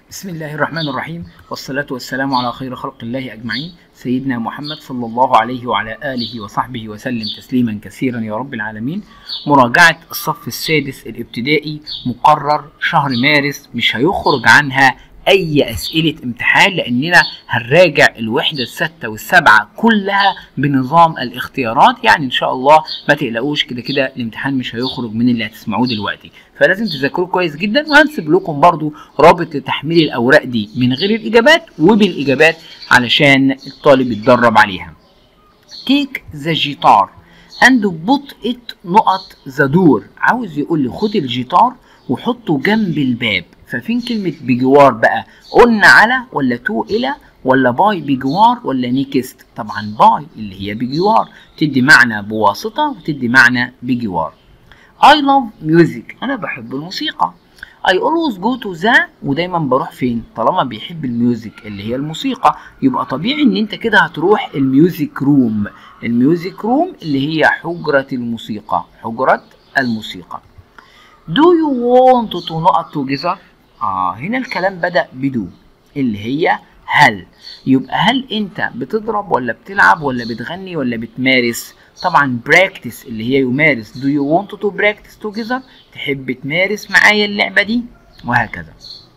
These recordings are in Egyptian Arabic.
بسم الله الرحمن الرحيم والصلاة والسلام على خير خلق الله أجمعين سيدنا محمد صلى الله عليه وعلى آله وصحبه وسلم تسليما كثيرا يا رب العالمين مراجعة الصف السادس الابتدائي مقرر شهر مارس مش هيخرج عنها أي أسئلة امتحان لأننا هنراجع الوحدة الستة والسبعة كلها بنظام الاختيارات يعني إن شاء الله ما تقلقوش كده كده الامتحان مش هيخرج من اللي هتسمعوه دلوقتي فلازم تذاكروه كويس جدا وهنسيب لكم برضو رابط لتحميل الأوراق دي من غير الإجابات وبالإجابات علشان الطالب يتدرب عليها take the guitar and put it نقط the door عاوز يقول لي خد الجيتار وحطه جنب الباب ففين كلمة بجوار بقى قلنا على ولا تو إلى ولا باي بجوار ولا نيكست طبعا باي اللي هي بجوار تدي معنى بواسطة وتدي معنى بجوار I love music أنا بحب الموسيقى I always go to the ودايما بروح فين طالما بيحب الميوزك اللي هي الموسيقى يبقى طبيعي ان انت كده هتروح الميوزك روم الميوزك روم اللي هي حجرة الموسيقى حجرة الموسيقى Do you want to نقط together اه هنا الكلام بدأ بدو اللي هي هل يبقى هل انت بتضرب ولا بتلعب ولا بتغني ولا بتمارس طبعا practice اللي هي يمارس do you want to practice together تحب تمارس معايا اللعبة دي وهكذا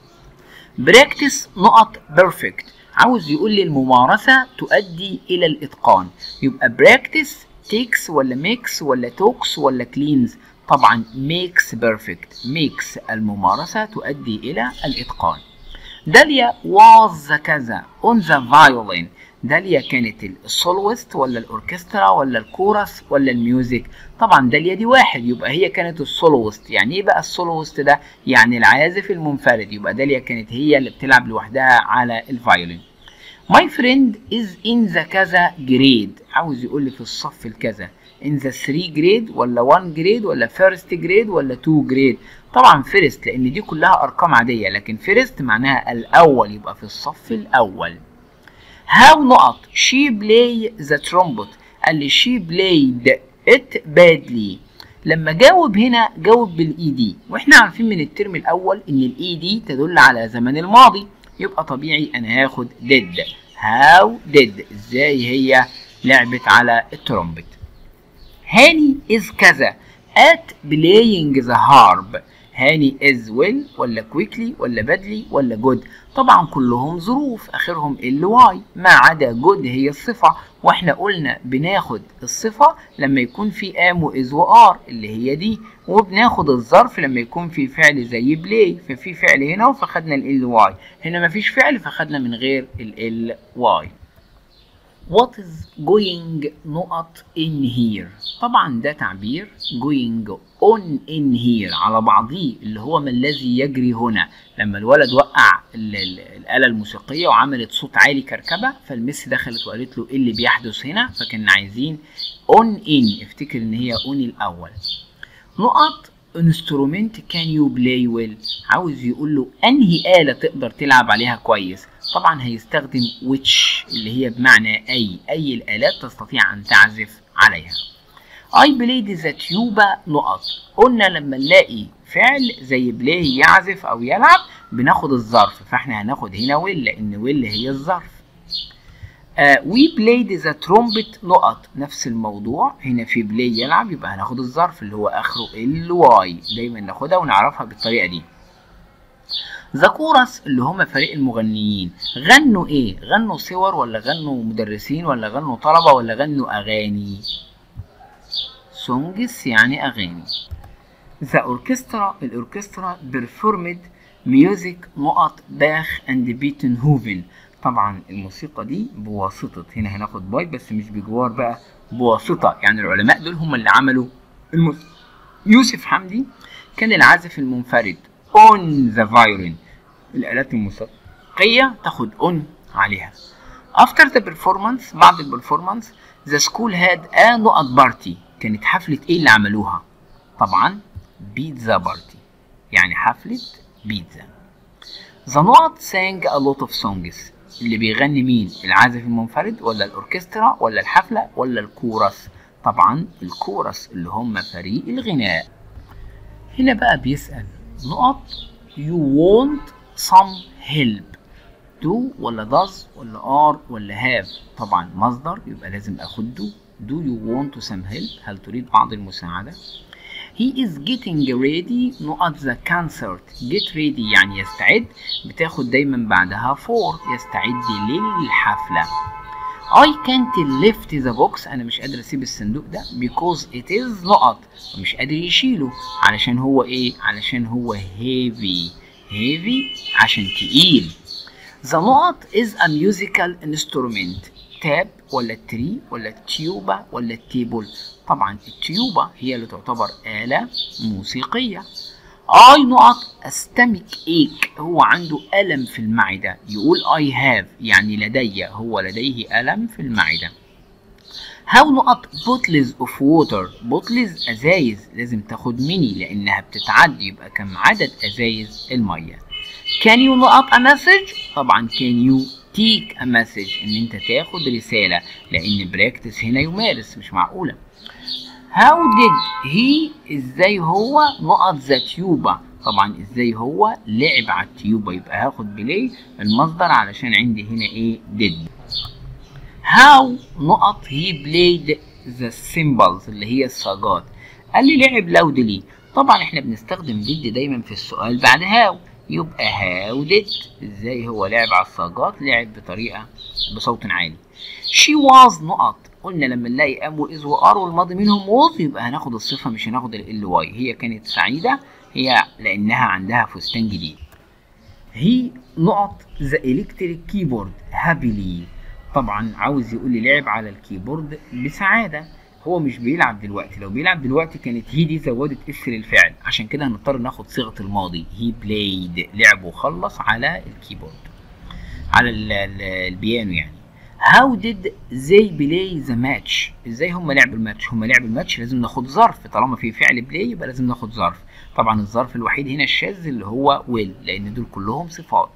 practice نقط perfect عاوز يقول لي الممارسة تؤدي إلى الإتقان يبقى practice takes ولا makes ولا talks ولا cleans طبعا makes perfect makes الممارسة تؤدي إلى الإتقان داليا was كذا on the violin داليا كانت السولوست ولا الأوركسترا ولا الكورس ولا الميوزك طبعا داليا دي واحد يبقى هي كانت السولوست يعني ايه بقى السولوست ده يعني العازف المنفرد يبقى داليا كانت هي اللي بتلعب لوحدها على الفايولين My friend is in the كذا grade عاوز يقول لي في الصف الكذا in the 3 grade ولا 1 grade ولا first grade ولا 2 grade طبعا first لان دي كلها ارقام عاديه لكن first معناها الاول يبقى في الصف الاول how نقط she play the trumpet قال لي she played it badly لما جاوب هنا جاوب بالاي دي واحنا عارفين من الترم الاول ان الاي دي تدل على زمن الماضي يبقى طبيعي انا هاخد did how did ازاي هي لعبت على الترومبت هاني is كذا at playing the harp هاني is well ولا quickly ولا badly ولا good طبعا كلهم ظروف اخرهم ال واي ما عدا good هي الصفة واحنا قلنا بناخد الصفة لما يكون في am و is و are اللي هي دي وبناخد الظرف لما يكون في فعل زي play ففي فعل هنا فخدنا ال واي هنا مفيش فعل فخدنا من غير ال واي What is going نقط in here طبعا ده تعبير going on in here على بعضيه اللي هو ما الذي يجري هنا لما الولد وقع ال ال الآلة الموسيقية وعملت صوت عالي كركبة فالمس دخلت وقالت له ايه اللي بيحدث هنا فكنا عايزين on in افتكر ان هي on الأول نقط instrument can you play well عاوز يقول له انهي آلة تقدر تلعب عليها كويس طبعا هيستخدم which اللي هي بمعنى أي أي الآلات تستطيع أن تعزف عليها I played the tuba نقط قلنا لما نلاقي فعل زي play يعزف أو يلعب بناخد الظرف فاحنا هناخد هنا will لأن will هي الظرف uh, we played the trumpet نقط نفس الموضوع هنا في play يلعب يبقى هناخد الظرف اللي هو آخره ال y دايما ناخدها ونعرفها بالطريقة دي ذا كورس اللي هم فريق المغنيين غنوا ايه غنوا صور ولا غنوا مدرسين ولا غنوا طلبة ولا غنوا اغاني سونجس يعني اغاني ذا اوركسترا الاوركسترا بيرفورمد ميوزك نقط باخ اند بيتن هوفن طبعا الموسيقى دي بواسطة هنا هناخد باي بس مش بجوار بقى بواسطة يعني العلماء دول هم اللي عملوا الموس... يوسف حمدي كان العازف المنفرد on the violin الآلات الموسيقية تاخد on عليها after the performance بعد البرفورمانس the school had a نقط بارتي كانت حفلة ايه اللي عملوها طبعا بيتزا بارتي يعني حفلة بيتزا the نقط sang a lot of songs اللي بيغني مين العازف المنفرد ولا الأوركسترا ولا الحفلة ولا الكورس طبعا الكورس اللي هم فريق الغناء هنا بقى بيسأل نقط you want some help do ولا does ولا are ولا have طبعا مصدر يبقى لازم اخد do do you want some help هل تريد بعض المساعدة he is getting ready نقط the concert get ready يعني يستعد بتاخد دايما بعدها for يستعد للحفلة I can't lift the box أنا مش قادر أسيب الصندوق ده because it is نقط مش قادر يشيله علشان هو إيه؟ علشان هو heavy heavy عشان تقيل The نقط is a musical instrument تاب ولا التري ولا التيوبا ولا التيبل طبعا التيوبا هي اللي تعتبر آلة موسيقية اي نقط استمك ايك هو عنده ألم في المعدة يقول I have يعني لدي هو لديه ألم في المعدة هاو نقط bottles of water bottles أزايز لازم تاخد ميني لأنها بتتعدي يبقى كم عدد أزايز المية can you نقط a message طبعا can you take a message ان انت تاخد رسالة لان براكتس هنا يمارس مش معقولة how did he ازاي هو نقط ذا تيوبا طبعا ازاي هو لعب على التيوبا يبقى هاخد بلاي المصدر علشان عندي هنا ايه did how نقط he played the symbols اللي هي الصاجات قال لي لعب لاودلي طبعا احنا بنستخدم did دايما في السؤال بعد how يبقى how did ازاي هو لعب على الصاجات لعب بطريقة بصوت عالي she was نقط قلنا لما نلاقي ام واز وار والماضي منهم was يبقى هناخد الصفة مش هناخد ال واي هي كانت سعيدة هي لانها عندها فستان جديد هي نقط ذا الكتريك كيبورد هابيلي طبعا عاوز يقول لي لعب على الكيبورد بسعادة هو مش بيلعب دلوقتي لو بيلعب دلوقتي كانت هي دي زودت اس للفعل عشان كده هنضطر ناخد صيغه الماضي هي بلايد لعب وخلص على الكيبورد على ال ال البيانو يعني هاو ديد زي بلاي ذا ماتش ازاي هم لعبوا الماتش هم لعبوا الماتش لازم ناخد ظرف طالما في فعل بلاي يبقى لازم ناخد ظرف طبعا الظرف الوحيد هنا الشاذ اللي هو ويل لان دول كلهم صفات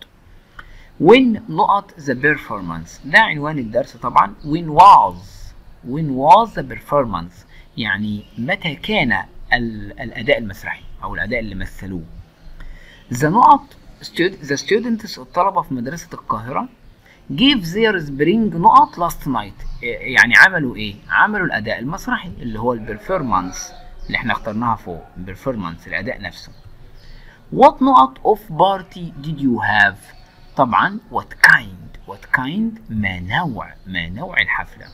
when نقط the performance ده عنوان الدرس طبعا when was when was the performance يعني متى كان الأداء المسرحي أو الأداء اللي مثلوه the نقط the students الطلبة في مدرسة القاهرة gave their spring نقط last night يعني عملوا ايه؟ عملوا الأداء المسرحي اللي هو البرفورمانس اللي احنا اخترناها فوق البرفورمانس الأداء نفسه what نقط of party did you have طبعا what kind what kind ما نوع ما نوع الحفلة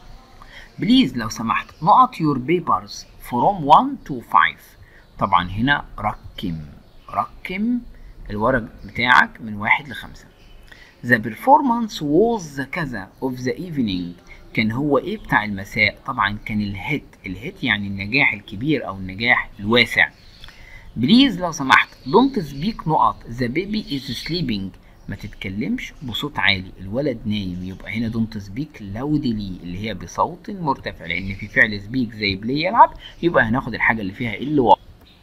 بليز لو سمحت نقط your papers from 1 to 5 طبعا هنا رقم رقم الورق بتاعك من واحد لخمسة The performance was the كذا of the evening كان هو ايه بتاع المساء طبعا كان الهيت الهيت يعني النجاح الكبير او النجاح الواسع بليز لو سمحت don't speak نقط the baby is sleeping ما تتكلمش بصوت عالي الولد نايم يبقى هنا دونت سبيك لاودلي اللي هي بصوت مرتفع لان في فعل سبيك زي بلاي يلعب يبقى هناخد الحاجه اللي فيها ال واو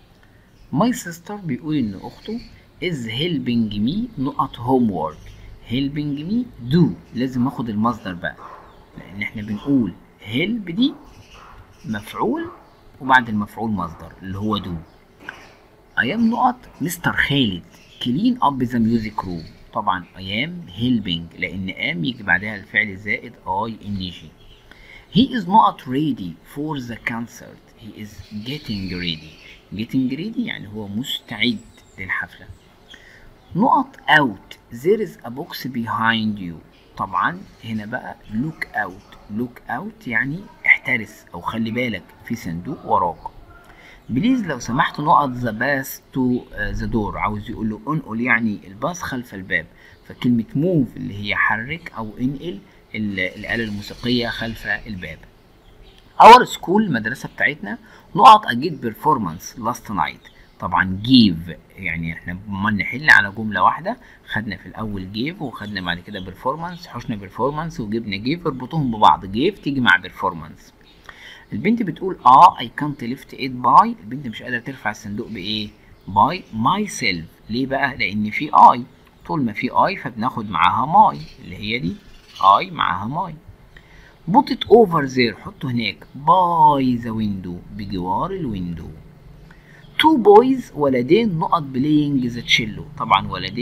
ماي سيستر بيقول ان اخته is helping me نقط homework helping me do لازم اخد المصدر بقى لان احنا بنقول help دي مفعول وبعد المفعول مصدر اللي هو do I am نقط مستر خالد clean up the music room طبعا I am helping لأن am يجي بعدها الفعل الزائد I N G He is not ready for the concert He is getting ready getting ready يعني هو مستعد للحفلة نقط out there is a box behind you طبعا هنا بقى look out look out يعني احترس أو خلي بالك في صندوق وراك بليز لو سمحت نقط ذا باس تو ذا دور عاوز يقول له انقل يعني الباص خلف الباب فكلمة موف اللي هي حرك أو انقل الآلة الموسيقية خلف الباب اور سكول المدرسة بتاعتنا نقط أجيد بيرفورمانس لاست نايت طبعا جيف يعني احنا ما نحل على جملة واحدة خدنا في الأول جيف وخدنا بعد كده بيرفورمانس حشنا بيرفورمانس وجبنا جيف اربطوهم ببعض جيف تيجي مع بيرفورمانس البنت بتقول اه I can't lift it by البنت مش قادرة ترفع الصندوق بإيه؟ by myself ليه بقى؟ لأن في I طول ما في I فبناخد معاها my اللي هي دي I معاها my put it over there حطه هناك by the window بجوار الويندو two boys ولدين نقط playing the cello طبعا ولدين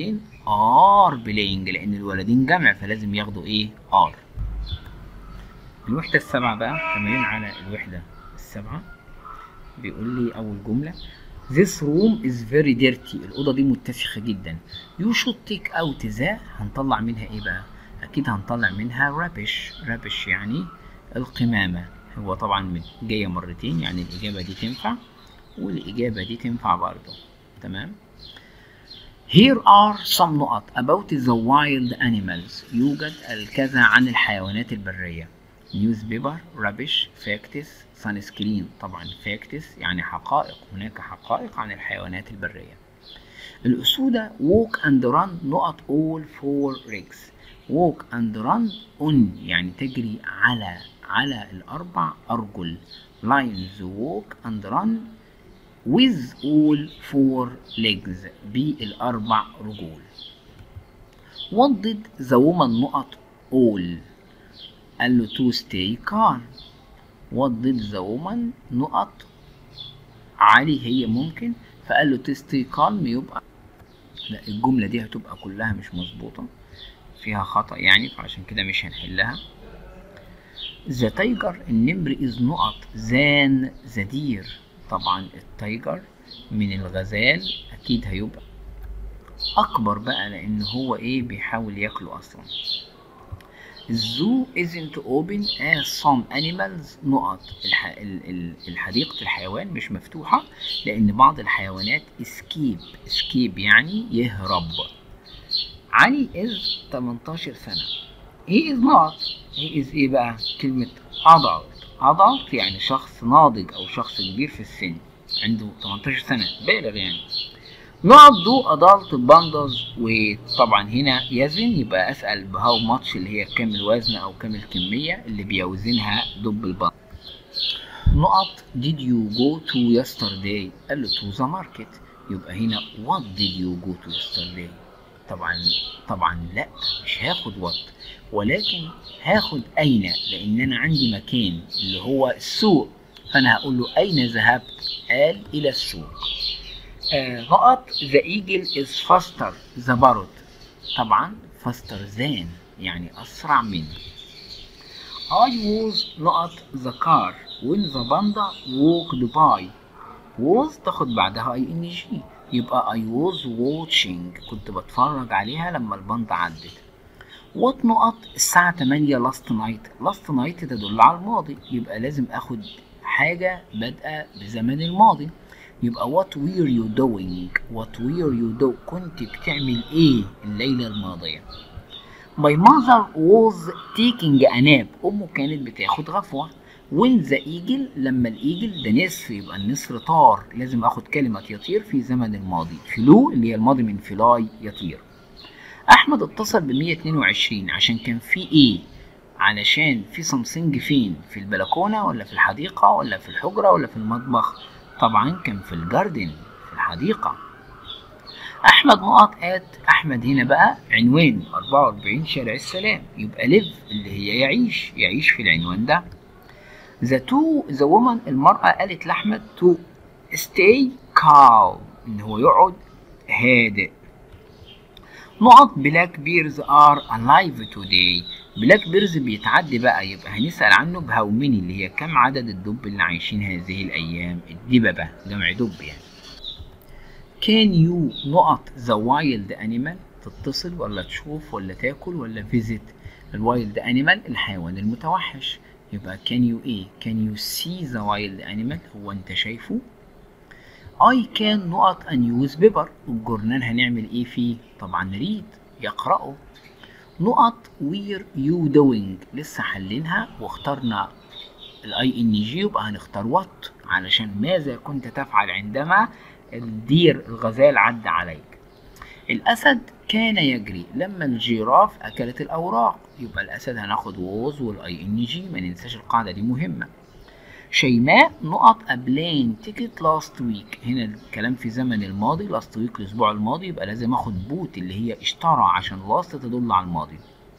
are playing لان الولدين جمع فلازم ياخدوا ايه are الوحدة السابعة بقى تمرين على الوحدة السابعة بيقول لي أول جملة This room is very dirty الأوضة دي متسخة جدا You should take out the هنطلع منها إيه بقى؟ أكيد هنطلع منها rubbish rubbish يعني القمامة هو طبعا من- جاية مرتين يعني الإجابة دي تنفع والإجابة دي تنفع برضه تمام Here are some نقط about the wild animals يوجد الكذا عن الحيوانات البرية newspaper rubbish facts sunscreen طبعا facts يعني حقائق هناك حقائق عن الحيوانات البرية الأسودة walk and run نقط all four legs walk and run on يعني تجري على على الأربع أرجل lions walk and run with all four legs بالأربع رجول What did the woman نقط all قال له to stay calm What did the woman نقط علي هي ممكن فقال له to stay calm يبقى لا الجملة دي هتبقى كلها مش مظبوطة فيها خطأ يعني فعشان كده مش هنحلها ذا تايجر النمر از نقط زان ذا دير طبعا التايجر من الغزال اكيد هيبقى اكبر بقى لان هو ايه بيحاول ياكله اصلا الزو isn't open as some animals نقط الح... ال... ال... الحديقة الحيوان مش مفتوحة لأن بعض الحيوانات escape escape يعني يهرب علي is 18 سنة he is not he is ايه بقى كلمة adult adult يعني شخص ناضج أو شخص كبير في السن عنده 18 سنة بالغ يعني نقط دو ادلت باندز وطبعا هنا يزن يبقى اسال بهاو ماتش اللي هي كام الوزن او كام الكميه اللي بيوزنها دب البند نقط did you go to yesterday قال له to the market يبقى هنا what did you go to yesterday طبعا طبعا لا مش هاخد what ولكن هاخد اين لان انا عندي مكان اللي هو السوق فانا هقول له اين ذهبت قال الى السوق آه، نقط the eagle is faster the parrot طبعا faster than يعني أسرع من I was نقط the car when the panda walked by was تاخد بعدها اي ان جي يبقى I was watching كنت بتفرج عليها لما الباندا عدت وات نقط الساعة 8 لاست نايت لاست نايت تدل على الماضي يبقى لازم اخد حاجة بادئة بزمن الماضي يبقى what were you doing what were you do كنت بتعمل ايه الليلة الماضية My mother was taking a nap أمه كانت بتاخد غفوة when the eagle لما الإيجل ده نسر يبقى النسر طار لازم أخد كلمة يطير في زمن الماضي فلو اللي هي الماضي من فلاي يطير أحمد اتصل ب 122 عشان كان في إيه علشان في سامسونج فين في البلكونة ولا في الحديقة ولا في الحجرة ولا في المطبخ طبعا كان في الجاردن في الحديقة أحمد نقط آت أحمد هنا بقى عنوان 44 شارع السلام يبقى ليف اللي هي يعيش يعيش في العنوان ده ذا تو ذا وومن المرأة قالت لأحمد تو stay calm إن هو يقعد هادئ نقط بلاك بيرز ار alive today بلاك بيرز بيتعدي بقى يبقى هنسأل عنه بهاو ميني اللي هي كم عدد الدب اللي عايشين هذه الأيام الدببة جمع دب يعني كان يو نقط ذا وايلد انيمال تتصل ولا تشوف ولا تاكل ولا فيزيت الوايلد انيمال الحيوان المتوحش يبقى كان يو ايه كان يو سي ذا وايلد انيمال هو انت شايفه اي كان نقط ان يوز بيبر الجورنال هنعمل ايه فيه طبعا ريد يقرأه نقط وير يو دوينج لسه حلينها واخترنا الاي ان جي يبقى هنختار وات علشان ماذا كنت تفعل عندما الدير الغزال عدى عليك الاسد كان يجري لما الجيراف اكلت الاوراق يبقى الاسد هناخد ووز والاي ان جي ما ننساش القاعده دي مهمه شيماء نقط أبلين تيكت لاست ويك هنا الكلام في زمن الماضي لاست ويك الأسبوع الماضي يبقى لازم آخد بوت اللي هي اشترى عشان لاست تدل على الماضي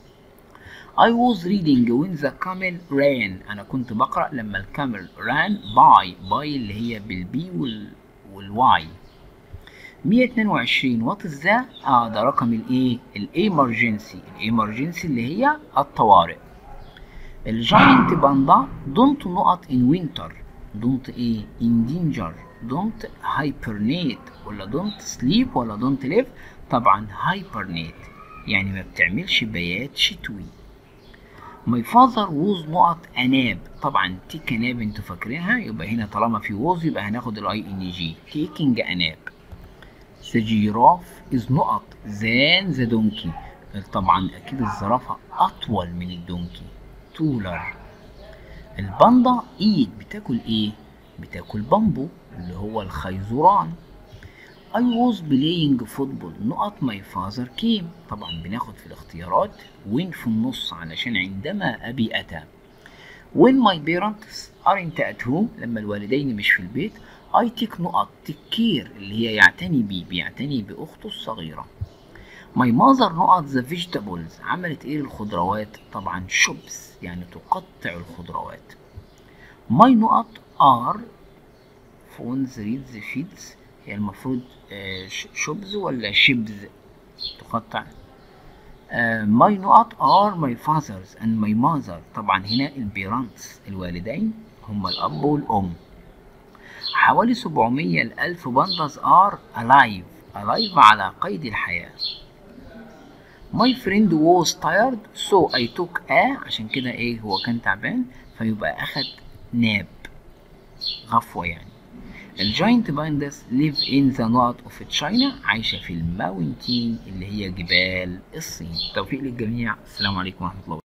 I was reading when the camel ran أنا كنت بقرأ لما الكامل ran by by اللي هي بالبي وال والواي 122 وات از ذا اه ده رقم الايه الايمرجنسي الايمرجنسي اللي هي الطوارئ الجاينت باندا دونت نقط ان وينتر دونت ايه ان دينجر دونت هايبرنيت ولا دونت سليب ولا دونت ليف طبعا هايبرنيت يعني ما بتعملش بيات شتوي ماي فاذر ووز نقط اناب طبعا تيك اناب انتوا فاكرينها يبقى هنا طالما في ووز يبقى هناخد الاي ان جي تيكينج اناب The giraffe is نقط than the donkey طبعا اكيد الزرافة اطول من الدونكي تولر الباندا ايد بتاكل ايه بتاكل بامبو اللي هو الخيزران I was playing football نقط my father came طبعا بناخد في الاختيارات وين في النص علشان عندما أبي أتى when my parents aren't at home لما الوالدين مش في البيت I take نقط take care اللي هي يعتني بيه بيعتني بأخته الصغيرة my mother نقط the vegetables عملت ايه للخضروات طبعا shops يعني تقطع الخضروات my نقط are phones reads feeds هي المفروض شوبز ولا شيبز تقطع ماي نقط ار ماي فاذرز اند ماي ماذر طبعا هنا البيرانتس الوالدين هما الاب والام حوالي 700 ل 1000 بندز ار الايف الايف على قيد الحياه My friend was tired so I took a عشان كده ايه هو كان تعبان فيبقى اخد ناب غفوة يعني الجاينت بانداس live in the north of China عايشة في الماونتين اللي هي جبال الصين توفيق للجميع السلام عليكم ورحمة الله